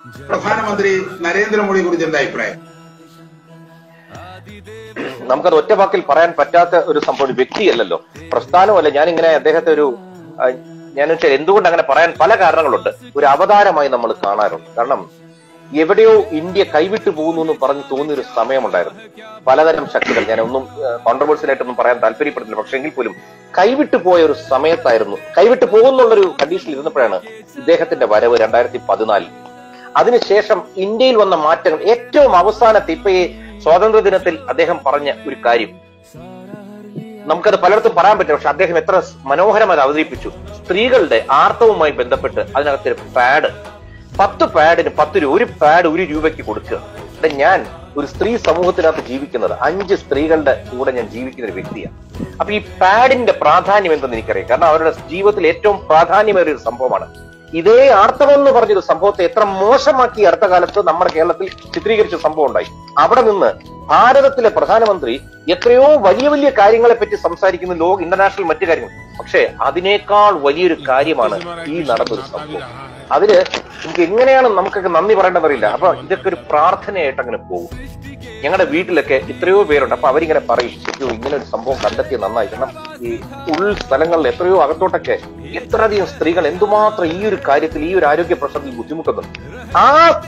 പ്രധാനമന്ത്രി നരേന്ദ്രമോദിയെ കുറിച്ച് എന്താ അഭിപ്രായം നമുക്കത് ഒറ്റ വാക്കിൽ പറയാൻ പറ്റാത്ത ഒരു സംഭവം ഒരു വ്യക്തിയല്ലല്ലോ പ്രസ്ഥാനമല്ല ഞാനിങ്ങനെ അദ്ദേഹത്തെ ഒരു ആ, ഞാൻ വെച്ചാൽ എന്തുകൊണ്ട് അങ്ങനെ പറയാൻ പല കാരണങ്ങളുണ്ട് ഒരു അവതാരമായി നമ്മൾ കാണാറുണ്ട് കാരണം എവിടെയോ ഇന്ത്യ കൈവിട്ടു പോകുന്നു എന്ന് പറഞ്ഞ് തോന്നിയ ഒരു സമയമുണ്ടായിരുന്നു പലതരം ശക്തികൾ ഞാൻ ഒന്നും കോൺട്രവേഴ്സ്യൽ ആയിട്ടൊന്നും പറയാൻ താല്പര്യപ്പെടുന്നില്ല പക്ഷെ എങ്കിൽ പോലും കൈവിട്ടു പോയ ഒരു സമയത്തായിരുന്നു കൈവിട്ടു പോകുന്നുള്ളൊരു കണ്ടീഷനിൽ ഇരുന്നപ്പോഴാണ് ഇദ്ദേഹത്തിന്റെ വരവ് രണ്ടായിരത്തി പതിനാലിൽ അതിനുശേഷം ഇന്ത്യയിൽ വന്ന മാറ്റങ്ങൾ ഏറ്റവും അവസാനത്തെ ഇപ്പൊ ഈ സ്വാതന്ത്ര്യ ദിനത്തിൽ അദ്ദേഹം പറഞ്ഞ ഒരു കാര്യം നമുക്കത് പലയിടത്തും പറയാൻ പറ്റും പക്ഷെ അദ്ദേഹം എത്ര മനോഹരമായി അത് അവതരിപ്പിച്ചു സ്ത്രീകളുടെ ആർത്തവുമായി ബന്ധപ്പെട്ട് അതിനകത്തൊരു പാഡ് പത്ത് പാഡിന് പത്ത് രൂപ ഒരു പാഡ് ഒരു രൂപയ്ക്ക് കൊടുക്കുക ഇവിടെ ഞാൻ ഒരു സ്ത്രീ സമൂഹത്തിനകത്ത് ജീവിക്കുന്നത് അഞ്ച് സ്ത്രീകളുടെ കൂടെ ഞാൻ ജീവിക്കുന്ന ഒരു വ്യക്തിയാണ് അപ്പൊ ഈ പാഡിന്റെ പ്രാധാന്യം എന്തെന്ന് എനിക്കറിയാം കാരണം അവരുടെ ജീവിതത്തിൽ ഏറ്റവും പ്രാധാന്യമേറിയ ഒരു സംഭവമാണ് ഇതേ ആർത്തവം എന്ന് പറഞ്ഞൊരു സംഭവത്തെ എത്ര മോശമാക്കി ഈ അടുത്ത കാലത്ത് നമ്മുടെ കേരളത്തിൽ ചിത്രീകരിച്ച സംഭവം ഉണ്ടായി അവിടെ നിന്ന് ഭാരതത്തിലെ പ്രധാനമന്ത്രി എത്രയോ വലിയ വലിയ കാര്യങ്ങളെ പറ്റി സംസാരിക്കുന്ന ലോക ഇന്റർനാഷണൽ മറ്റു കാര്യങ്ങൾ പക്ഷേ അതിനേക്കാൾ വലിയൊരു കാര്യമാണ് ഈ നടന്നൊരു സംഭവം അതില് എനിക്ക് എങ്ങനെയാണ് നമുക്കൊക്കെ നന്ദി പറയേണ്ടതറിയില്ല അപ്പൊ ഇതൊക്കെ ഒരു പ്രാർത്ഥനയായിട്ട് അങ്ങനെ പോകും ഞങ്ങളുടെ വീട്ടിലൊക്കെ എത്രയോ പേരുണ്ട് അപ്പൊ അവരിങ്ങനെ പറയും അയ്യോ ഇങ്ങനെ ഒരു സംഭവം കണ്ടെത്തിയ നന്നായി കാരണം ഈ ഉൾ സ്ഥലങ്ങളിൽ എത്രയോ അകത്തോട്ടൊക്കെ എത്രയധികം സ്ത്രീകൾ എന്തുമാത്രം ഈ ഒരു കാര്യത്തിൽ ഈ ഒരു ആരോഗ്യ പ്രശ്നത്തിൽ ബുദ്ധിമുട്ടുന്നുണ്ട് ആ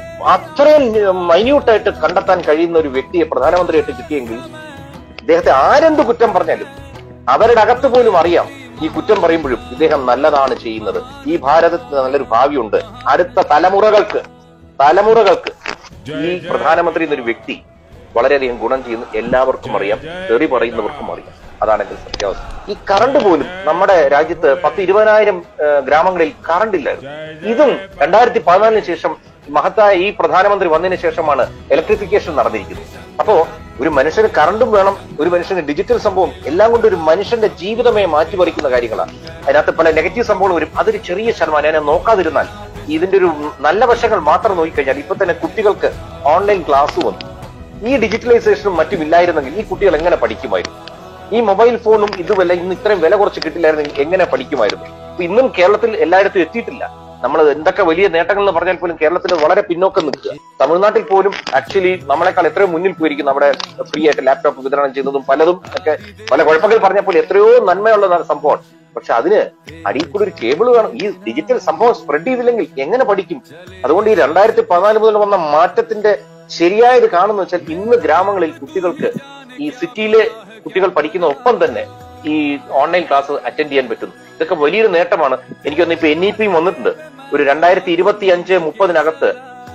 അത്രയും മൈന്യൂട്ടായിട്ട് കണ്ടെത്താൻ കഴിയുന്ന ഒരു വ്യക്തിയെ പ്രധാനമന്ത്രിയായിട്ട് കിട്ടിയെങ്കിൽ ഇദ്ദേഹത്തെ ആരെന്ത് കുറ്റം പറഞ്ഞാലും അവരുടെ അകത്ത് പോലും അറിയാം ഈ കുറ്റം പറയുമ്പോഴും ഇദ്ദേഹം നല്ലതാണ് ചെയ്യുന്നത് ഈ ഭാരതത്തിന് നല്ലൊരു ഭാവിയുണ്ട് അടുത്ത തലമുറകൾക്ക് തലമുറകൾക്ക് ഈ പ്രധാനമന്ത്രി എന്നൊരു വ്യക്തി വളരെയധികം ഗുണം ചെയ്യുന്നു എല്ലാവർക്കും അറിയാം തെറി പറയുന്നവർക്കും അറിയാം അതാണ് എന്റെ സത്യാവസ്ഥ ഈ കറണ്ട് പോലും നമ്മുടെ രാജ്യത്ത് പത്ത് ഇരുപതിനായിരം ഏഹ്, ഗ്രാമങ്ങളിൽ കറണ്ട് ഇല്ലായിരുന്നു ഇതും രണ്ടായിരത്തി പതിനാലിന് ശേഷം മഹത്തായ ഈ പ്രധാനമന്ത്രി വന്നതിന് ശേഷമാണ് ഇലക്ട്രിഫിക്കേഷൻ നടന്നിരിക്കുന്നത് അപ്പോ ഒരു മനുഷ്യന് കറണ്ടും വേണം ഒരു മനുഷ്യന് ഡിജിറ്റൽ സംഭവം എല്ലാം കൊണ്ട് ഒരു മനുഷ്യന്റെ ജീവിതമേ മാറ്റിമറിക്കുന്ന കാര്യങ്ങളാണ് അതിനകത്ത് പല നെഗറ്റീവ് സംഭവങ്ങൾ വരും അതൊരു ചെറിയ ശതമാനം അതിനെ നോക്കാതിരുന്നാൽ ഇതിന്റെ ഒരു നല്ല വശങ്ങൾ മാത്രം നോക്കിക്കഴിഞ്ഞാൽ ഇപ്പൊ തന്നെ കുട്ടികൾക്ക് ഓൺലൈൻ ക്ലാസ് വന്നു ഈ ഡിജിറ്റലൈസേഷനും മറ്റും ഇല്ലായിരുന്നെങ്കിൽ ഈ കുട്ടികൾ എങ്ങനെ പഠിക്കുമായിരുന്നു ഈ മൊബൈൽ ഫോണും ഇതുമല്ല ഇന്ന് ഇത്രയും വില കുറച്ച് കിട്ടില്ലായിരുന്നെങ്കിൽ എങ്ങനെ പഠിക്കുമായിരുന്നു അപ്പൊ ഇന്നും കേരളത്തിൽ എല്ലായിടത്തും എത്തിയിട്ടില്ല നമ്മൾ എന്തൊക്കെ വലിയ നേട്ടങ്ങൾ എന്ന് പറഞ്ഞാൽ പോലും കേരളത്തിൽ വളരെ പിന്നോക്കം നിൽക്കുക തമിഴ്നാട്ടിൽ പോലും ആക്ച്വലി നമ്മളെക്കാൾ എത്രയോ മുന്നിൽ പോയിരിക്കും നമ്മുടെ ഫ്രീ ആയിട്ട് ലാപ്ടോപ്പ് വിതരണം ചെയ്യുന്നതും പലതും ഒക്കെ പല കുഴപ്പങ്ങൾ പറഞ്ഞാൽ പോലും എത്രയോ നന്മയുള്ള സംഭവമാണ് പക്ഷെ അതിന് അടിയിൽ കൂടി ഒരു കേബിൾ വേണം ഈ ഡിജിറ്റൽ സംഭവം സ്പ്രെഡ് ചെയ്തില്ലെങ്കിൽ എങ്ങനെ പഠിക്കും അതുകൊണ്ട് ഈ രണ്ടായിരത്തി പതിനാല് മുതൽ വന്ന മാറ്റത്തിന്റെ ശരിയായത് കാണുന്ന വെച്ചാൽ ഇന്ന് ഗ്രാമങ്ങളിൽ കുട്ടികൾക്ക് ഈ സിറ്റിയിലെ കുട്ടികൾ പഠിക്കുന്ന ഒപ്പം തന്നെ ഈ ഓൺലൈൻ ക്ലാസ് അറ്റൻഡ് ചെയ്യാൻ പറ്റുന്നു ഇതൊക്കെ വലിയൊരു നേട്ടമാണ് എനിക്കൊന്ന് ഇപ്പൊ എൻ ഇ പിയും വന്നിട്ടുണ്ട് ഒരു രണ്ടായിരത്തി ഇരുപത്തി അഞ്ച് മുപ്പതിനകത്ത്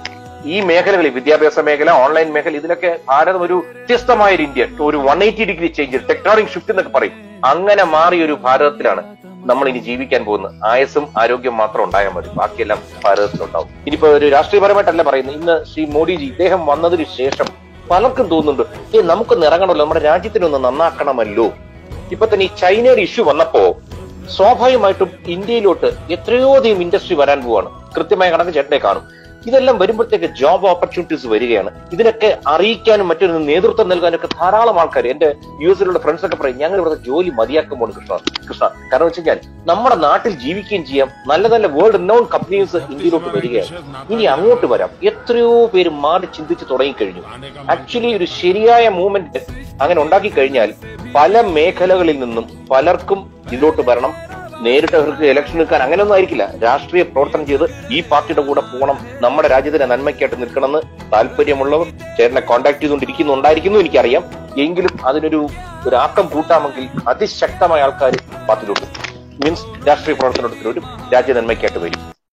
ഈ മേഖലകളിൽ വിദ്യാഭ്യാസ മേഖല ഓൺലൈൻ മേഖല ഇതിലൊക്കെ ഭാരതം ഒരു വ്യത്യസ്തമായ ഒരു ഇന്ത്യ ഒരു one eighty degree change technologic shift എന്നൊക്കെ പറയും അങ്ങനെ മാറിയ ഒരു ഭാരതത്തിലാണ് നമ്മൾ ഇനി ജീവിക്കാൻ പോകുന്നത് ആയസും ആരോഗ്യം മാത്രം ഉണ്ടായാൽ മതി ബാക്കിയെല്ലാം ഭാരതത്തിലുണ്ടാവും ഇനിയിപ്പോ ഒരു രാഷ്ട്രീയപരമായിട്ടല്ല പറയുന്നത് ഇന്ന് ശ്രീ മോഡിജി ഇദ്ദേഹം വന്നതിന് ശേഷം പലർക്കും തോന്നുന്നുണ്ട് ഏ നമുക്കൊന്ന് ഇറങ്ങണമല്ലോ നമ്മുടെ രാജ്യത്തിനൊന്ന് നന്നാക്കണമല്ലോ ഇപ്പൊ തന്നെ ഈ ചൈനയുടെ ഇഷ്യൂ വന്നപ്പോ സ്വാഭാവികമായിട്ടും ഇന്ത്യയിലോട്ട് എത്രയോ അധികം ഇൻഡസ്ട്രി വരാൻ പോവാണ് കൃത്യമായ കണക്ക് ചേട്ടനെ കാണും ഇതെല്ലാം വരുമ്പോഴത്തേക്ക് ജോബ് ഓപ്പർച്യൂണിറ്റീസ് വരികയാണ് ഇതിനൊക്കെ അറിയിക്കാനും മറ്റൊരു നേതൃത്വം നൽകാനൊക്കെ ധാരാളം ആൾക്കാർ എന്റെ യു എസിലുള്ള ഫ്രണ്ട്സ് ഒക്കെ പറയും ഞങ്ങൾ ഇവിടുത്തെ ജോലി മതിയാക്കുമ്പോൾ കൃഷ്ണ കൃഷ്ണ കാരണം വെച്ച് കഴിഞ്ഞാൽ നമ്മുടെ നാട്ടിൽ ജീവിക്കുകയും ചെയ്യാം നല്ല നല്ല വേൾഡ് നോൺ കമ്പനീസ് ഇന്ത്യയിലോട്ട് വരികയാണ് ഇനി അങ്ങോട്ട് വരാം എത്രയോ പേര് മാറി ചിന്തിച്ച് തുടങ്ങിക്കഴിഞ്ഞു ആക്ച്വലി ഒരു ശരിയായ മൂവ്മെന്റ് അങ്ങനെ ഉണ്ടാക്കി കഴിഞ്ഞാൽ പല മേഖലകളിൽ നിന്നും പലർക്കും ഇതിലോട്ട് വരണം നേരിട്ട് അവർക്ക് ഇലക്ഷൻ നിൽക്കാൻ അങ്ങനെയൊന്നും ആയിരിക്കില്ല രാഷ്ട്രീയ പ്രവർത്തനം ചെയ്ത് ഈ പാർട്ടിയുടെ കൂടെ പോകണം നമ്മുടെ രാജ്യത്തിന്റെ നന്മയ്ക്കായിട്ട് നിൽക്കണമെന്ന് താല്പര്യമുള്ളവർ ചേട്ടനെ കോൺടാക്ട് ചെയ്തുകൊണ്ടിരിക്കുന്നുണ്ടായിരിക്കുന്നു എനിക്കറിയാം എങ്കിലും അതിനൊരു ഒരു ആക്കം കൂട്ടാമെങ്കിൽ അതിശക്തമായ ആൾക്കാർ പാർട്ടിയിലോട്ട് മീൻസ് രാഷ്ട്രീയ പ്രവർത്തനത്തിൽ ഒരു രാജ്യ നന്മയ്ക്കായിട്ട് വരും